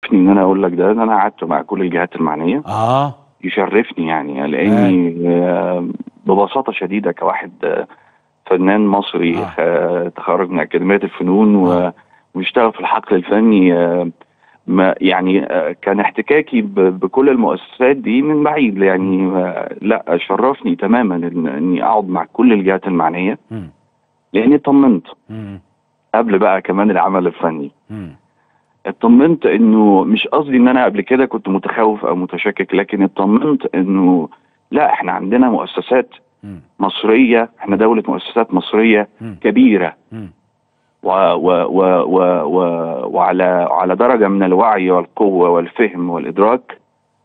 يشرفني ان انا اقول لك ده ان انا قعدت مع كل الجهات المعنيه اه يشرفني يعني لاني آه، ببساطه شديده كواحد آه، فنان مصري آه. آه، تخرج من اكاديميه الفنون و- آه. ويشتغل في الحقل الفني آه، ما يعني آه، كان احتكاكي ب- بكل المؤسسات دي من بعيد يعني آه، لا شرفني تماما إن- اني اقعد مع كل الجهات المعنيه مم. لاني طمنت مم. قبل بقى كمان العمل الفني مم. اطمنت انه مش قصدي ان انا قبل كده كنت متخوف او متشكك لكن اطمنت انه لا احنا عندنا مؤسسات مم. مصريه احنا دوله مؤسسات مصريه مم. كبيره مم. و و و و و وعلى على درجه من الوعي والقوه والفهم والادراك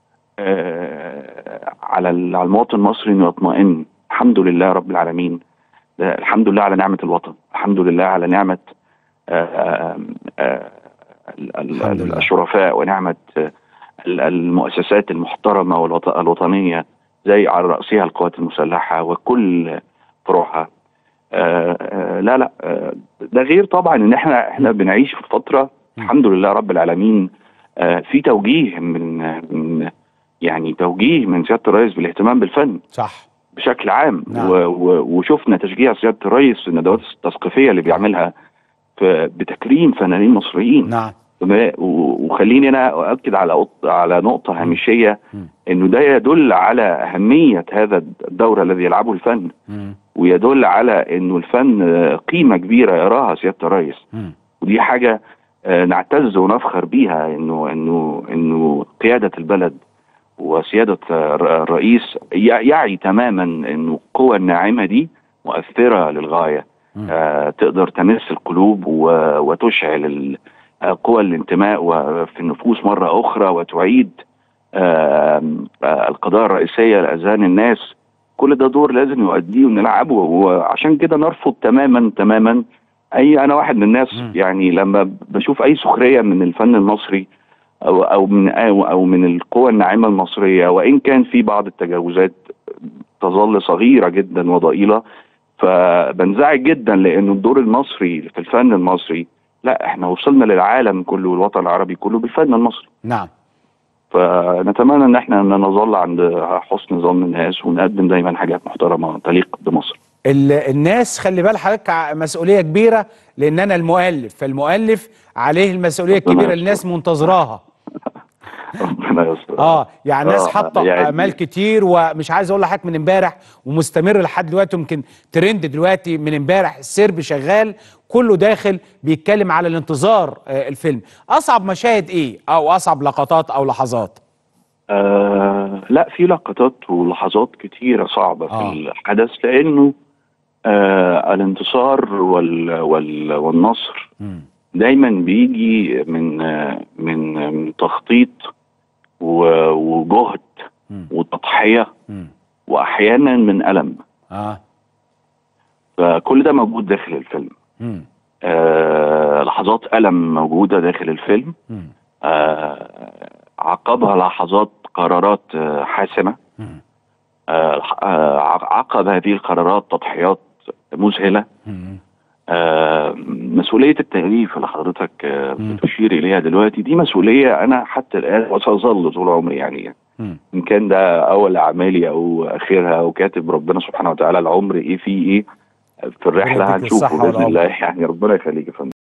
آه على ال- على المواطن المصري انه يطمئن الحمد لله رب العالمين ده الحمد لله على نعمه الوطن الحمد لله على نعمه آه آه آه ال- ال- الحمد لله. الشرفاء ونعمه آه، ال- المؤسسات المحترمه والوط- الوطنيه زي على راسها القوات المسلحه وكل فروعها آه، آه، لا لا آه، ده غير طبعا ان احنا احنا بنعيش في فتره الحمد لله رب العالمين آه، في توجيه من من يعني توجيه من سياده الرئيس بالاهتمام بالفن صح بشكل عام نعم. و و وشفنا تشجيع سياده الرئيس في الندوات التثقيفيه اللي بيعملها في بتكريم فنانين مصريين نعم وما- و- وخليني انا اؤكد على قط- على نقطه هامشيه مم. انه ده يدل على اهميه هذا الدور الذي يلعبه الفن مم. ويدل على انه الفن آه، قيمه كبيره يراها سياده الرئيس مم. ودي حاجه آه، نعتز ونفخر بيها انه انه انه قياده البلد وسياده آه، الر- الرئيس يع- يعي تماما انه القوى الناعمه دي مؤثره للغايه مم. آه، تقدر تمس القلوب و- وتشعل ال- آه، قوى الانتماء و- في النفوس مره اخرى وتعيد آه، آه، القضايا الرئيسيه لاذهان الناس كل ده دور لازم يؤديه ونلعبه وعشان كده نرفض تماما تماما اي انا واحد من الناس مم. يعني لما بشوف اي سخريه من الفن المصري او او من او, أو من القوى الناعمه المصريه وان كان في بعض التجاوزات تظل صغيره جدا وضئيله فبنزعج جدا لانه الدور المصري في الفن المصري لا احنا وصلنا للعالم كله والوطن العربي كله بالفن المصري نعم فنتمنى ان احنا نظل عند حسن ظن الناس ونقدم دايما حاجات محترمه تليق بمصر ال- الناس خلي بال حضرتك ع- مسؤوليه كبيره لان انا المؤلف فالمؤلف عليه المسؤوليه ربنا الكبيره يستر. اللي الناس منتظراها ربنا يستر اه يعني الناس آه، حاطه يعني- امال كتير ومش عايز اقول لحضرتك من امبارح ومستمر لحد دلوقتي يمكن ترند دلوقتي من امبارح السرب شغال كله داخل بيتكلم على الانتظار آه الفيلم اصعب مشاهد ايه او اصعب لقطات او لحظات آه لا في لقطات ولحظات كتيرة صعبة آه. في الحدث لأنه آه الانتصار وال وال والنصر مم. دايما بيجي من آه من من تخطيط و- وجهد مم. وتضحية مم. وأحيانا من ألم اه فكل ده موجود داخل الفيلم مم. آه لحظات ألم موجودة داخل الفيلم مم. آه عقبها لحظات قرارات آه حاسمة مم. آه، آه، عقب هذه القرارات تضحيات مذهله مم. آه، مسؤوليه التاليف اللي حضرتك آه، مم. بتشير اليها دلوقتي دي مسؤوليه انا حتى الان وساظل طول عمري يعني مم. ان كان ده اول اعمالي او اخرها او كاتب ربنا سبحانه وتعالى العمر ايه فيه ايه في الرحله ربنا يديك هنشوفه الصحة باذن والعمر. الله يعني ربنا يخليك يا فندم